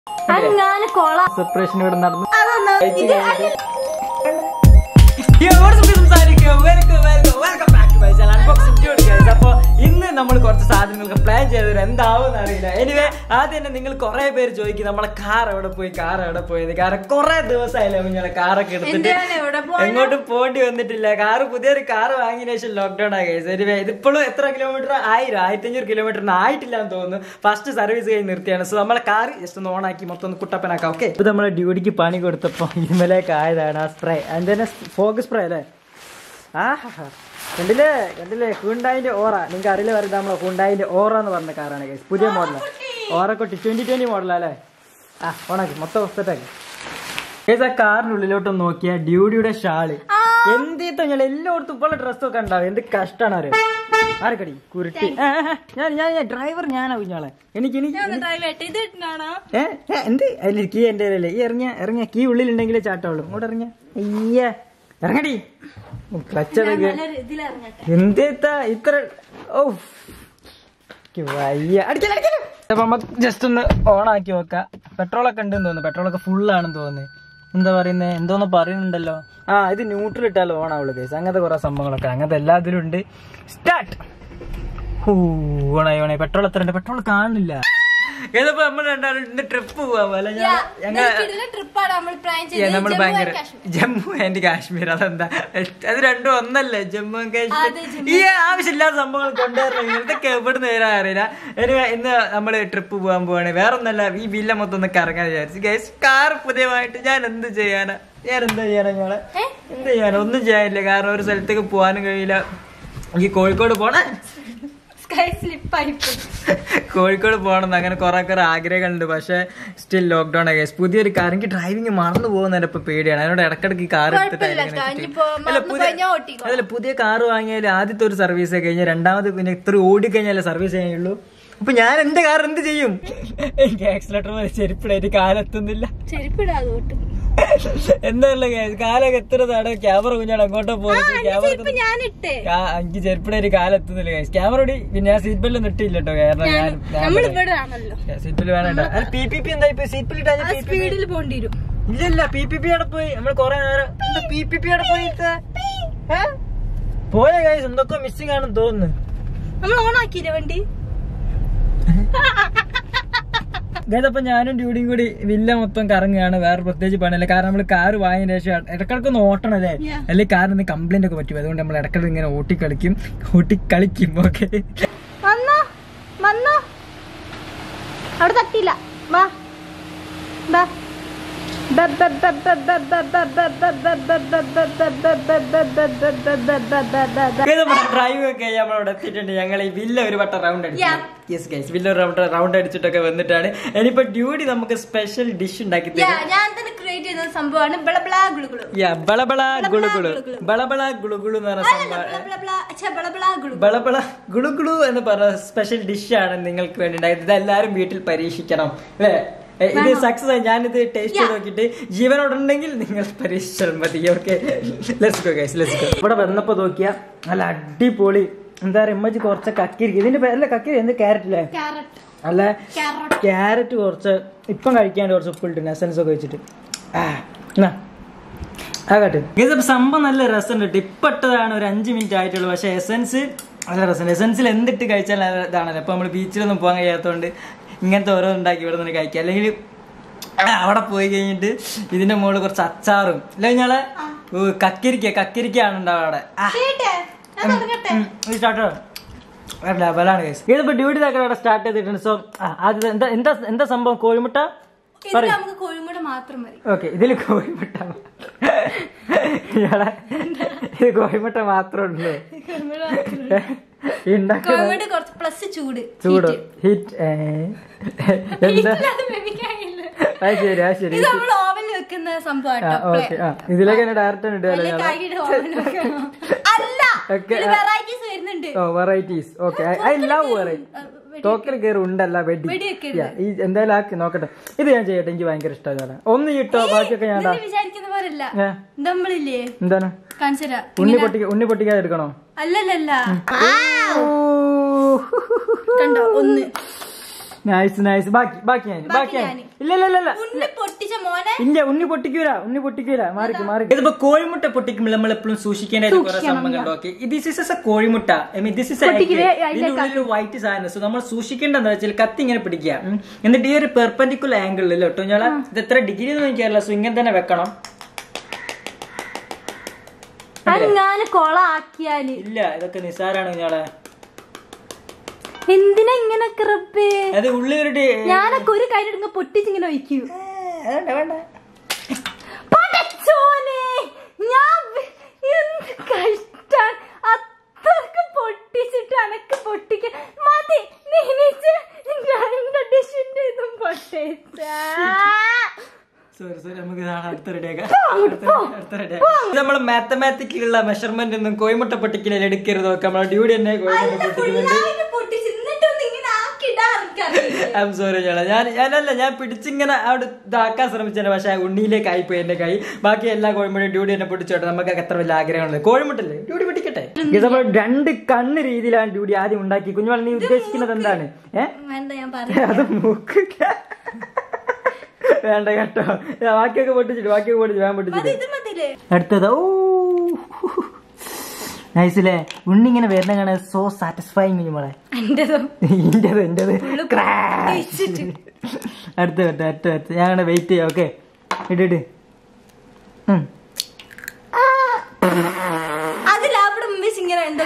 അങ്ങനെ കൊള സെപ്പറേഷൻ ഇവിടെ നടന്നു അതൊന്ന് ഇത് അത് അപ്പൊ ഇന്ന് നമ്മൾ കുറച്ച് സാധനങ്ങൾക്ക് പ്ലാൻ ചെയ്തത് എന്താവും അറിയില്ല എനിവേ ആദ്യം തന്നെ നിങ്ങൾ കുറെ പേര് ചോദിക്കും നമ്മളെ കാർ എവിടെ പോയി കാർ എവിടെ പോയത് കാരണം കുറെ ദിവസമായില്ലേ നിങ്ങളെ കാറൊക്കെ എടുത്തിട്ട് എന്തിനാണ് എവിടെ പോയത്? എങ്ങോട്ടും പോണ്ടി വന്നിട്ടില്ല കാറ് പുതിയൊരു കാർ വാങ്ങിയ ശേഷം ലോക്ക്ഡൌൺ ആയി എനിവേ ഇതിപ്പോഴും എത്ര കിലോമീറ്റർ ആയിരം ആയിരത്തി അഞ്ഞൂറ് കിലോമീറ്ററിന് ആയിട്ടില്ല എന്ന് തോന്നുന്നു ഫസ്റ്റ് സർവീസ് കഴിഞ്ഞ് നിർത്തിയാണ് സോ നമ്മളെ കാർ ജസ്റ്റ് ഒന്ന് ഓണാക്കി മൊത്തം ഒന്ന് കുട്ടപ്പനാക്കാം ഓക്കെ ഇത് നമ്മളെ ഡ്യൂട്ടിക്ക് പണി കൊടുത്തപ്പോ ഇന്നലേക്ക് ആയതാണ് ആ സ്പ്രേ അതിന്റെ ഫോഗ് സ്പ്രേ അല്ലേ ആ കണ്ടില്ലേ കണ്ടില്ലേ ഹുണ്ടായിന്റെ ഓറ നിങ്ങൾക്ക് അറിയില്ല പറയുന്നത് നമ്മളെ ഹുണ്ടായിന്റെ ഓറ എന്ന് പറഞ്ഞ കാറാണ് guys. പുതിയ മോഡലാണ് ഓറക്കൊട്ടി ട്വന്റി ട്വന്റി മോഡലല്ലേ ആ ഓണാക്കി മൊത്തം സെറ്റാക്കി ഏതാ കാറിനുള്ളിലോട്ട് നോക്കിയ ഡ്യൂഡിയുടെ ഷാള് എന്തീത്ത ഞാൻ എല്ലായിടത്തും ഇപ്പോൾ ഡ്രസ്സൊക്കെ ഉണ്ടാവും എന്ത് കഷ്ടാണ് അറിയാം ആരക്കടി കുരുട്ടി ആ, ആ, ഞാൻ ഞാൻ ഞാൻ ഡ്രൈവർ ഞാനാ കുഞ്ഞാളെ എനിക്ക് എനിക്ക് ഒന്ന് ഡ്രൈവ് ചെയ്യട്ടെ ഇത് ഇട്ടാണോ ഏ ഏ, എന്ത് അതിൽ കീ എന്റെ കയ്യിലല്ലേ ഈ ഇറങ്ങിയ ഇറങ്ങിയ കീ ഉള്ളിലുണ്ടെങ്കിലേ ചാട്ടമുള്ളൂ ഇങ്ങോട്ട് ഇറങ്ങിയ അയ്യ ഇറങ്ങടി ക്ലച്ചതൊക്കെ നല്ലൊരു ഇതിലിറങ്ങട്ടെ എന്തേത്താ ഇത്ര ഓ എനിക്ക് വയ്യ അടിക്കല അടിക്കല അപ്പൊ നമുക്ക് ജസ്റ്റ് ഒന്ന് ഓൺ ആക്കി നോക്കാം പെട്രോൾ ഒക്കെ ഉണ്ടെന്ന് തോന്നുന്നു പെട്രോൾ ഒക്കെ ഫുൾ ആണെന്ന് തോന്നുന്നു എന്താ പറയുന്നത് എന്തോന്ന് പറയുന്നുണ്ടല്ലോ ആ ഇത് ന്യൂട്രൽ ഇട്ടാലോ ഓൺ ആവുള്ളൂ കേസ് അങ്ങനത്തെ കുറെ സംഭവങ്ങളൊക്കെ അങ്ങനത്തെ എല്ലാത്തിലും ഉണ്ട് സ്റ്റാർട്ട് ഓണായി ഓണായി പെട്രോൾ എത്ര ഉണ്ട് പെട്രോൾ കാണില്ല ഏതപ്പോ നമ്മൾ രണ്ടാളും ഇന്ന് ട്രിപ്പ് പോവാ അല്ല ഞാൻ ഞങ്ങൾ ട്രിപ്പാണ് നമ്മൾ പ്ലാൻ ഏ, നമ്മൾ ചെയ്തത് ഭയങ്കര ജമ്മു ആൻഡ് കാശ്മീർ അതെന്താ അത് രണ്ടും ഒന്നല്ലേ ജമ്മു ആൻഡ് കാശ്മീർ ഈ ആവശ്യമില്ലാത്ത സംഭവങ്ങൾ കൊണ്ടുവരണം ഇതൊക്കെ എവിടെ നേരം അറിയില്ല Anyway, ഇന്ന് നമ്മൾ ട്രിപ്പ് പോകാൻ പോവാണ് വേറെ ഒന്നല്ല ഈ വില്ല മൊത്തം ഒന്ന് കറങ്ങാൻ വിചാരിച്ചു ഗൈസ് കാർ പുതിയമായിട്ട് ഞാൻ എന്ത് ചെയ്യാനാ ഞാൻ എന്താ ചെയ്യാനാ ഞങ്ങളെ എന്ത് ചെയ്യാനാ ഒന്നും ചെയ്യാനില്ല കാരണം ഒരു സ്ഥലത്തേക്ക് പോകാനും കഴിയില്ല എനിക്ക് കോഴിക്കോട് പോണേ സ്കൈ സ്ലിപ്പായി കോഴിക്കോട് പോകണം അങ്ങനെ കുറെ കുറെ ആഗ്രഹങ്ങളുണ്ട് പക്ഷെ സ്റ്റിൽ ലോക്ക്ഡൌൺ ആയി guys. പുതിയൊരു കാർ എനിക്ക് ഡ്രൈവിംഗ് മറന്നു പോകുന്നതിന് ഇപ്പൊ പേടിയാണ് അതിനോട് ഇടക്കിടക്ക് കാർ കുഴപ്പമില്ല, ഇനിയിപ്പോ മറന്നു കഴിഞ്ഞാ ഓട്ടിക്കോ. അതല്ല പുതിയ കാർ വാങ്ങിയാൽ ആദ്യത്തെ ഒരു സർവീസ് കഴിഞ്ഞാൽ രണ്ടാമത് പിന്നെ ഇത്ര ഓടി കഴിഞ്ഞാലേ സർവീസ് ചെയ്യുള്ളൂ അപ്പൊ ഞാൻ എന്റെ കാർ എന്ത് ചെയ്യും എനിക്ക് ആക്സിലേറ്റർ ചെരുപ്പിടായിട്ട് കാലെത്തുന്നില്ല ചെരുപ്പിടാതെ ഓട്ടും എന്താണല്ലോ കാലൊക്കെ എത്ര തടവ് ക്യാമറ കുഞ്ഞാണ് അങ്ങോട്ടോ പോകുന്നത് ക്യാമറ ചെരുപ്പ് ഞാനിട്ടേ കാ- എനിക്ക് ചെരുപ്പിടായിട്ട് കാലെത്തുന്നില്ല ക്യാമറ ഓടി പിന്നെ ഞാൻ സീറ്റ് ബെല്റ്റ് ഇട്ടില്ല കേട്ടോ കാരണം ഞാൻ ഞാൻ നമ്മൾ ഇവിടെ ആണല്ലോ സീറ്റ് ബെൽറ്റ് വേണ്ട അല്ല പി പി പി എന്താ ഇപ്പൊ സീറ്റ് ബെൽറ്റ് ഇട്ടാ പി പി പി സ്പീഡിൽ പോണ്ടി വരും ഇല്ലല്ല പി പി പി അവിടെ പോയി നമ്മൾ കൊറേ നേരം എന്താ പി പി പി അവിടെ പോയി ഇത്ത? ഏ? പോയ കാര്യം എന്തൊക്കെ മിസ്സിംഗ് ആണെന്ന് തോന്നുന്നു നമ്മൾ ഓണാക്കിയില്ലേ വണ്ടി ഇതേതപ്പോ ഞാനും ഡ്യൂഡിയും കൂടി വില്ല മൊത്തം കറങ്ങുകയാണ് വേറെ പ്രത്യേകിച്ച് പണിയല്ല കാരണം നമ്മൾ കാർ വാങ്ങിയതിന് ശേഷം ഇടക്കിടക്ക് ഒന്ന് ഓട്ടണല്ലേ Yeah. അല്ലെങ്കിൽ കാറിന് കംപ്ലൈന്റ് ഒക്കെ പറ്റും അതുകൊണ്ട് നമ്മൾ ഇടക്കിടക്ക് ഇങ്ങനെ ഓട്ടിക്കളിക്കും ഓട്ടിക്കളിക്കും ഓക്കെ വന്നോ വന്നോ അവിടെ തട്ടിയില്ല വാ ബാ ഡ്രൈവ് ഒക്കെ നമ്മളവിടെ എത്തിയിട്ടുണ്ട് ഞങ്ങൾ ഈ വില്ല ഒരു വട്ടം റൗണ്ട് അടിച്ചു Yeah. യെസ് ഗൈസ് വില്ല ഒരു റൗണ്ട് റൗണ്ട് അടിച്ചിട്ടൊക്കെ വന്നിട്ടാണ് ഇനിയിപ്പോ ഡ്യൂട്ടി നമുക്ക് സ്പെഷ്യൽ ഡിഷ് ഉണ്ടാക്കി തരും ഞാൻ തന്നെ ക്രിയേറ്റ് ചെയ്ത സംഭവമാണ് ബളബളാ ഗുളുഗുളു യാ ബളബള ഗുളുഗുളു ഗുളുഗുളു. ബളബള ഗുളുഗുളു എന്ന് പറഞ്ഞ സംഭവം ബളബളാ ഛെ, ബളബളാ ഗുളുഗുളു ബളബള ഗുളുഗുളു എന്ന് പറഞ്ഞ സ്പെഷ്യൽ ഡിഷാണ് നിങ്ങൾക്ക് വേണ്ടി ഉണ്ടായത് ഇത് എല്ലാവരും വീട്ടിൽ പരീക്ഷിക്കണം അല്ലേ എ, ഇത് സക്സസ് ആയി ഞാനിത് ടേസ്റ്റ് ചെയ്ത് നോക്കിയിട്ട് ജീവനോടുണ്ടെങ്കിൽ നിങ്ങൾ പരീക്ഷിച്ചാൽ മതി okay let's go guys let's go ഇവിടെ വന്നപ്പോ നോക്കിയാ നല്ല അടിപൊളി എന്താ പറയാ ഇമ്മച്ചി കുറച്ച് കക്കിരി ഇതിന്റെ പേരല്ല കക്കിരി എന്ത് ക്യാരറ്റ് അല്ലേ ക്യാരറ്റ് അല്ല ക്യാരറ്റ് ക്യാരറ്റ് കുറച്ച് ഇപ്പം കഴിക്കാണ്ട് കുറച്ച് ഉപ്പിട്ട് എസൻസ് ഒക്കെ വെച്ചിട്ട് ആ എന്നാ. ആ കേട്ട് ഇത് സംഭവം നല്ല രസമുണ്ട് കേട്ടോ ഇപ്പൊ ഇട്ടതാണ് ഒരു അഞ്ച് മിനിറ്റ് ആയിട്ടുള്ളൂ പക്ഷെ എസൻസ് നല്ല രസമുണ്ട് എസൻസിൽ എന്തിട്ട് കഴിച്ചാൽ നല്ല ഇതാണല്ലോ ഇപ്പൊ നമ്മൾ ബീച്ചിലൊന്നും പോകാൻ കഴിയാത്തതുകൊണ്ട് ഇങ്ങനത്തെ ഓരോ ഉണ്ടാക്കി ഇവിടെ നിന്ന് കഴിക്കാം അല്ലെങ്കിൽ അവിടെ പോയി കഴിഞ്ഞിട്ട് ഇതിന്റെ മുകളിൽ കുറച്ച് അച്ചാറും അല്ലെ ഞങ്ങളെ കക്കരിക്ക കക്കരിക്കാണ് ഉണ്ടാവുക അവിടെ ആ കേട്ടെ ഞാൻ തുടങ്ങട്ടെ സ്റ്റാർട്ട് ലെവലാണ് കേസ് ഇതിപ്പോ ഡ്യൂട്ടി അവിടെ സ്റ്റാർട്ട് ചെയ്തിട്ടുണ്ട് സോ ആദ്യത്തെ എന്താ എന്താ എന്താ സംഭവം കോഴിമുട്ട ഇത് നമുക്ക് കോഴിമുട്ട മാത്രം മതി ഓക്കെ ഇതിൽ കോഴിമുട്ട ഇയാളെ ഇത് കോഴിമുട്ട മാത്രമേ ഉള്ളൂ ഉണ്ടാക്കുന്ന കോഴിമുട്ട കുറച്ച് പ്ലസ് ചൂട് ചൂട് ഹിറ്റ് എന്താ അത് വേവിക്കാനില്ല. അത് ശരി അത് ശരി ഇത് നമ്മൾ ഓവനിൽ വെക്കുന്ന സംഭവം ആ ഓക്കെ ആ ഇതിലേക്ക് തന്നെ ഡയറക്റ്റ് ഇടുകയല്ലോ ഇയാളെ അല്ല ഒക്കെ, വെറൈറ്റീസ് വരുന്നുണ്ട് ഓ varieties okay I love variety തോക്കൽ കയറി ഉണ്ടല്ല വെടി വെടിയൊക്കെ Yeah, ഈ എന്തായാലും ആക്കി നോക്കട്ടെ ഇത് ഞാൻ ചെയ്യട്ടെ എനിക്ക് ഭയങ്കര ഇഷ്ടമാണ് ഒന്ന് ഇട്ടോ ബാക്കിയൊക്കെ ഞാൻ ഇടാം. ഇത് വിചാരിക്കുന്ന പോലല്ല ഏ, നമ്മളില്ലേ എന്താണ് കാണിച്ചരാ ഉണ്ണി പൊട്ടിക്ക ഉണ്ണി പൊട്ടിക്കാതെ എടുക്കണോ അല്ലല്ലല്ല കണ്ടോ ഒന്ന് നൈസ് നൈസ് ബാക്കി ബാക്കി ഞാൻ ബാക്കി ഞാൻ ഞാന്. ഇല്ല ഇല്ല ഇല്ല ഇല്ല ഉണ്ണി പൊട്ടിച്ച മോനെ ഇല്ല ഉണ്ണി പൊട്ടിക്കൂല ഉണ്ണി പൊട്ടിക്കൂല മാറിക്ക് മാറി ഇതിപ്പോ കോഴിമുട്ട പൊട്ടിക്കുമ്പോൾ നമ്മൾ എപ്പോഴും സൂക്ഷിക്കേണ്ട കുറെ സംഭവങ്ങൾ ഓക്കെ ദിസ് ഇസ് എ കോഴിമുട്ട ഐ മീൻ ദിസ് ഇസ് പൊട്ടിക്കല് ഇതിന്റെ ഉള്ളിൽ വൈറ്റ് സാധനം സോ നമ്മൾ സൂക്ഷിക്കേണ്ടതെന്ന് വെച്ചാൽ കത്തി ഇങ്ങനെ പിടിക്കുക ഉം. എന്നിട്ട് ഈ ഒരു പെർപെൻഡിക്കുലർ ആംഗിളിൽ കേട്ടോ ഞാൻ ഇത് എത്ര ഡിഗ്രി എന്ന് എനിക്കറിയില്ല സോ ഇങ്ങനെ തന്നെ വെക്കണം അങ്ങനെ കൊള ആക്കിയാല് ഇല്ല ഇതൊക്കെ നിസാരാണ് ഞാളെ എന്തിനാ ഇങ്ങനെ റബ്ബേ അത് ഉള്ളിലൊരു ഞാനൊക്കെ ഒരു കയ്യിൽ ഇങ്ങനെ പൊട്ടിച്ചിങ്ങനെ ഒഴിക്കൂ വേണ്ട വേണ്ട പടച്ചോനെ ഞാൻ വി- എന്ത് കഷ്ടാണ് അത്രക്ക് പൊട്ടിച്ചിട്ട് അനക്ക് പൊട്ടിക്ക മതി നീനിച്ച് രണ്ട് ഡിഷിന്റെ ഇതും പൊട്ടിച്ച സോറി സോറി നമുക്ക് ഇതാണ് അടുത്ത റെഡിയാക്കാം അടുത്ത റെഡിയാക്കാം നമ്മൾ മാത്തമാറ്റിക്കലുള്ള മെഷർമെന്റ് ഒന്നും കോയിമുട്ട പൊട്ടിക്കലിൽ എടുക്കരുത് നോക്കാം നമ്മളെ ഡ്യൂട്ടി തന്നെ കോയിമുട്ട പൊട്ടിക്കുന്നുണ്ട് പൊട്ടിച്ച് എന്നിട്ടൊന്നും ഇങ്ങനെ ആക്കിയിടാൻ എനിക്കറിയില്ല ഐ എം സോറി ചേട്ടാ ഞാൻ ഞാനല്ല ഞാൻ പിടിച്ചിങ്ങനെ അവിടെ ഇതാക്കാൻ ശ്രമിച്ചത് പക്ഷെ ഉണ്ണിയിലേക്ക് ആയിപ്പോയി എന്റെ കൈ ബാക്കി എല്ലാ കോഴിമുട്ടയും ഡ്യൂട്ടി തന്നെ പൊട്ടിച്ചോട്ടെ നമുക്ക് എത്ര വലിയ ആഗ്രഹമുള്ളത് കോഴിമുട്ടല്ലേ ഡ്യൂട്ടി പിടിക്കട്ടെ ഇത് നമ്മൾ രണ്ട് കണ്ണ് രീതിയിലാണ് ഡ്യൂട്ടി ആദ്യം ഉണ്ടാക്കി കുഞ്ഞുവാൾ നീ ഉദ്ദേശിക്കുന്നത് എന്താണ് ഏ വേണ്ട ഞാൻ പറയാം അത് മൂക്ക് വേണ്ട കേട്ടോ ബാക്കിയൊക്കെ പൊട്ടിച്ചിട്ട് ബാക്കിയൊക്കെ പൊട്ടിച്ചു വേഗം പൊട്ടിച്ചിട്ട് ഇത് മതിലേ അടുത്തത് ഓ നൈസില്ലേ ഉണ്ണി ഇങ്ങനെ വരുന്ന കാണാൻ സോ സാറ്റിസ്ഫൈങ് കുഞ്ഞുമോളെ എന്റേതോ ഇന്റത് ഇന്റത് പൊട്ടിച്ചിട്ട്. അടുത്ത അടുത്ത അടുത്ത അടുത്ത ഞാൻ അങ്ങനെ വെയിറ്റ് ചെയ്യാം ഓക്കെ ഇട്ടിട്ട് അതിൽ അവിടെ ഉമ്മേശ് ഇങ്ങനെ എന്തോ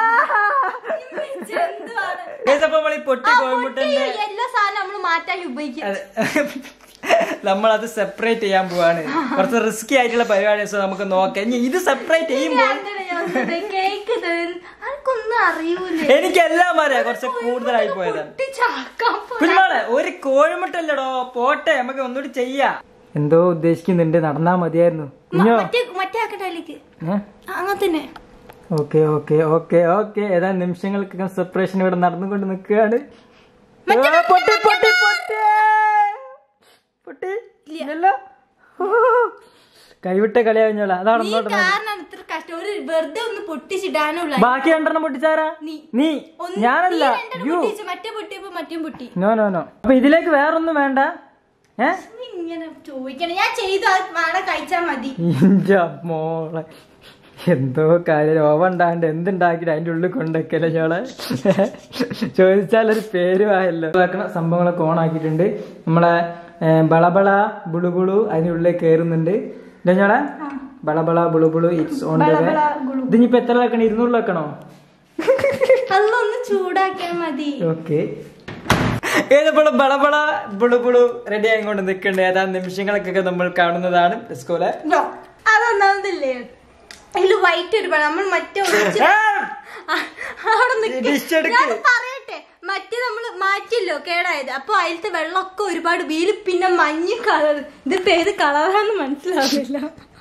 എന്തുവാണ് പൊട്ടി കോഴിമുട്ടന്റെ എല്ലാ സാധനം നമ്മൾ മാറ്റാൻ ഉപയോഗിക്കും അതെ. നമ്മളത് സെപ്പറേറ്റ് ചെയ്യാൻ പോവാണ് കുറച്ച് റിസ്കി ആയിട്ടുള്ള പരിപാടി സോ നമുക്ക് നോക്കാം ഇനി ഇത് സെപ്പറേറ്റ് ചെയ്യുമ്പോൾ കേക്ക് ആർക്കൊന്നും അറിയൂലേ എനിക്കെല്ലാം അറിയാം കുറച്ച് കൂടുതലായി പോയതാണ് പൊട്ടിച്ചാക്കാൻ പോ- കുഞ്ഞുമോളെ ഒരു കോഴിമുട്ടല്ലടോ പോട്ടെ നമുക്ക് ഒന്നുകൂടി ചെയ്യാം എന്തോ ഉദ്ദേശിക്കുന്നുണ്ട് നടന്നാ മതിയായിരുന്നു കുഞ്ഞോ മറ്റേ മറ്റേ ആക്കട്ടയിലേക്ക് ഏ അങ്ങനെ തന്നെ ഓക്കെ ഓക്കെ ഓക്കെ ഓക്കെ ഏതാ നിമിഷങ്ങൾക്കകം സെപ്പറേഷൻ ഇവിടെ നടന്നുകൊണ്ട് നിൽക്കുകയാണ് ആ, പൊട്ടി പൊട്ടി പൊട്ടി പൊട്ടി ഇല്ലല്ലോ ഓ, കൈവിട്ട കളിയാഞ്ഞോളാ അതാണ് നീ ഒന്നോട്ട് കാരണം ഇത്ര കഷ്ടം ഒരു വെറുതെ ഒന്ന് പൊട്ടിച്ചിടാനുള്ള ബാക്കി രണ്ടെണ്ണം പൊട്ടിച്ചാരാ നീ. നീ ഒന്ന് ഞാനല്ല നീ രണ്ടെണ്ണം യു പൊട്ടിച്ച് മറ്റേ പൊട്ടിയപ്പോ മറ്റേ പൊട്ടി നോ നോ നോ അപ്പൊ ഇതിലേക്ക് വേറൊന്നും വേണ്ട ഏ നീ ഇങ്ങനെ ചോദിക്കണം ഞാൻ ചെയ്തു അത് വേണേ കഴിച്ചാ മതി ഇഞ്ച മോളെ എന്തോ കാര്യം ഓവണ്ടാണ്ട് എന്തുണ്ടാക്കിട്ട് അതിന്റെ ഉള്ളിൽ കൊണ്ടൊക്കെയല്ലേ ഞങ്ങളെ ചോദിച്ചാലൊരു പേരുമായല്ലോ ഇതാക്കണ സംഭവങ്ങളൊക്കെ ഓൺ ആക്കിയിട്ടുണ്ട് നമ്മളെ ഏ, ബളബള ബുളുബുളു അതിനുള്ളിൽ കയറുന്നുണ്ട് ഇല്ലേ ഞങ്ങളെ ബളബള ബുളുബുളു ഇറ്റ്സ് ഓൺ ബളബള ഗുളു. ഇതിനിപ്പോ എത്ര വെക്കണോ ഇരുന്നൂറ് വെക്കണോ അതൊന്ന് ചൂടാക്കിയാ മതി ഓക്കെ ഏതപ്പോഴും ബളബള ബുളുബുളു റെഡി ആയിക്കൊണ്ട് നിൽക്കുന്നുണ്ട് ഏതാ നിമിഷങ്ങൾക്കൊക്കെ നമ്മൾ കാണുന്നതാണ് ഡിസ്കോലെ നോ അതൊന്നാമതില്ലേ അതില് വൈറ്റ് ഒരുപാട് നമ്മൾ മറ്റേ ഒഴിച്ച് ആ, അവിടെ നിക്ക്. dish എടുക്ക്. ഞാൻ പറയട്ടെ മറ്റേ നമ്മള് മാറ്റിയല്ലോ കേടായത് അപ്പൊ അതിലത്തെ വെള്ളമൊക്കെ ഒരുപാട് വീല് പിന്നെ മഞ്ഞ കളർ ഇതിപ്പോ ഏത് കളറാന്ന് മനസ്സിലാവില്ല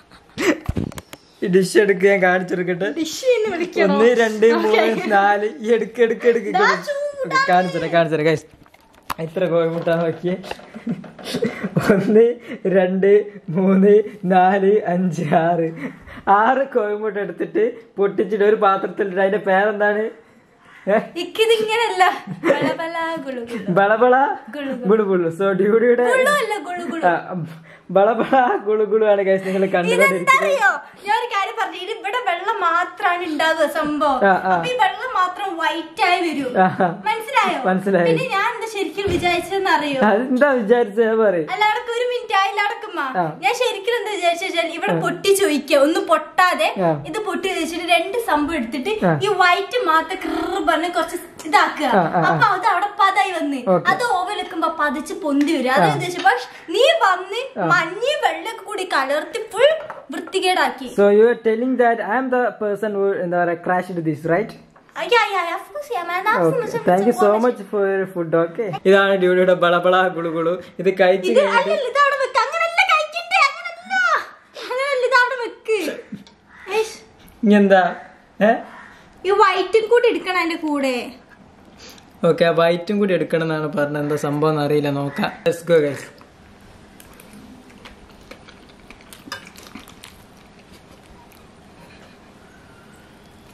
ഡിഷ് എടുക്ക് ഞാൻ കാണിച്ചെടുക്കട്ടെ ഡിഷ് എന്ന് വിളിക്കണോ ഒന്ന് രണ്ട് മൂന്ന് നാല് ഈ എടുക്ക് എടുക്ക് എടുക്ക് കാണിച്ചര കാണിച്ചര ഗൈസ് എത്ര കോഴിമുട്ടാണ് നോക്കിയേ ഒന്ന് രണ്ട് മൂന്ന് നാല് അഞ്ച് ആറ് ആറ് കോഴിമുട്ട എടുത്തിട്ട് പൊട്ടിച്ചിട്ട് ഒരു പാത്രത്തിലിട്ട് അതിന്റെ പേരെന്താണ് ഏ? ഇക്കിത് ഇങ്ങനല്ല ബളബള ഗുളു ഗുളു. ബളബള ഗുളു ഗുളു ഗുളു സോ ഡ്യൂഡിയുടെ ഗുളു അല്ല ഗുളു ഗുളു ആ, ബളബള ഗുളു ഗുളു ആണ് ഗൈസ് നിങ്ങൾ കണ്ടുകൊണ്ടിരിക്കുന്നത് ഇതെന്തറിയോ ഞാൻ ഒരു കാര്യം പറഞ്ഞു ഇത് ഇവിടെ വെള്ളം മാത്രാണ് ഉണ്ടാവുക സംഭവം ആ, ആ. അപ്പൊ ഈ വെള്ളം മാത്രം വൈറ്റ് ആയി വരും ആഹാ. മനസ്സിലായോ മനസ്സിലായി. പിന്നെ ഞാൻ എന്താ ശരിക്കും വിചാരിച്ചതെന്ന് അറിയോ അതെന്താ വിചാരിച്ചത് പറയും അല്ല അടക്കം ഒരു മിനിറ്റ് ആയില്ല അടക്കമ്മ ആ. ഞാൻ ശരിക്കും എന്താ വിചാരിച്ചാൽ ഇവിടെ പൊട്ടി ചോദിക്കുക ഒന്ന് പൊട്ടാതെ ആ. ഇത് പൊട്ടി വെച്ചിട്ട് രണ്ട് സംഭവം എടുത്തിട്ട് ആ. ഈ വൈറ്റ് മാത്രം ക്രിർ പറഞ്ഞ് കുറച്ച് ഇതാക്കുക ആ, ആ, ആ. അപ്പൊ അത് അവിടെ പതായി വന്ന് ഓക്കേ. അത് ഓവൻ വെക്കുമ്പോ പതിച്ച് പൊന്തി വരും അത് ഉദ്ദേശിച്ചു പക്ഷെ നീ വന്ന് മഞ്ഞയും വെള്ളമൊക്കെ കൂടി കലർത്തി ഫുൾ വൃത്തികേടാക്കി So you are telling that I am the person who എന്താ പറയാ crashed this, right? Yeah, yeah, yeah, of course, yeah, man. That's Okay. much of Thank you so information. much for your food, okay? ഇതാണ് ഡ്യൂഡിയുടെ ബളബള ഗുളുഗുളു ഇത് കഴിച്ചു ഇത് കഴിഞ്ഞിട്ട് അല്ലല്ല, ഇത് അവിടെ വെക്ക്. അങ്ങനല്ല കഴിക്കണ്ടേ, അങ്ങനല്ല. അങ്ങനല്ല, ഇത് അവിടെ വെക്ക്. ഏയ്ഷ്, ഇനി എന്താ ഏ ഈ വൈറ്റും കൂടി എടുക്കണം അതിന്റെ കൂടെ ഓക്കെ ആ വൈറ്റും കൂടി എടുക്കണം എന്നാണ് പറഞ്ഞത് എന്താ സംഭവം എന്ന് അറിയില്ല നോക്കാം ലെറ്റ്സ് ഗോ ഗൈസ്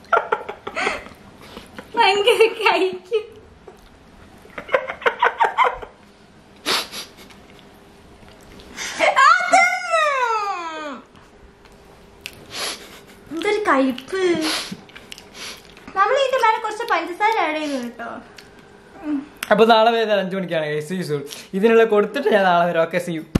ഭയങ്കര കഴിക്കും കയ്പ്പ് നമ്മൾ ഇതിന്റെ മേലെ കുറച്ച് പഞ്ചസാര ആഡ് ചെയ്തു കേട്ടോ അപ്പൊ നാളെ വൈകുന്നേരം അഞ്ചു മണിക്കാണ് സീ സു ഇതിനുള്ള കൊടുത്തിട്ട് ഞാൻ നാളെ വരാം ഓക്കെ സീ യു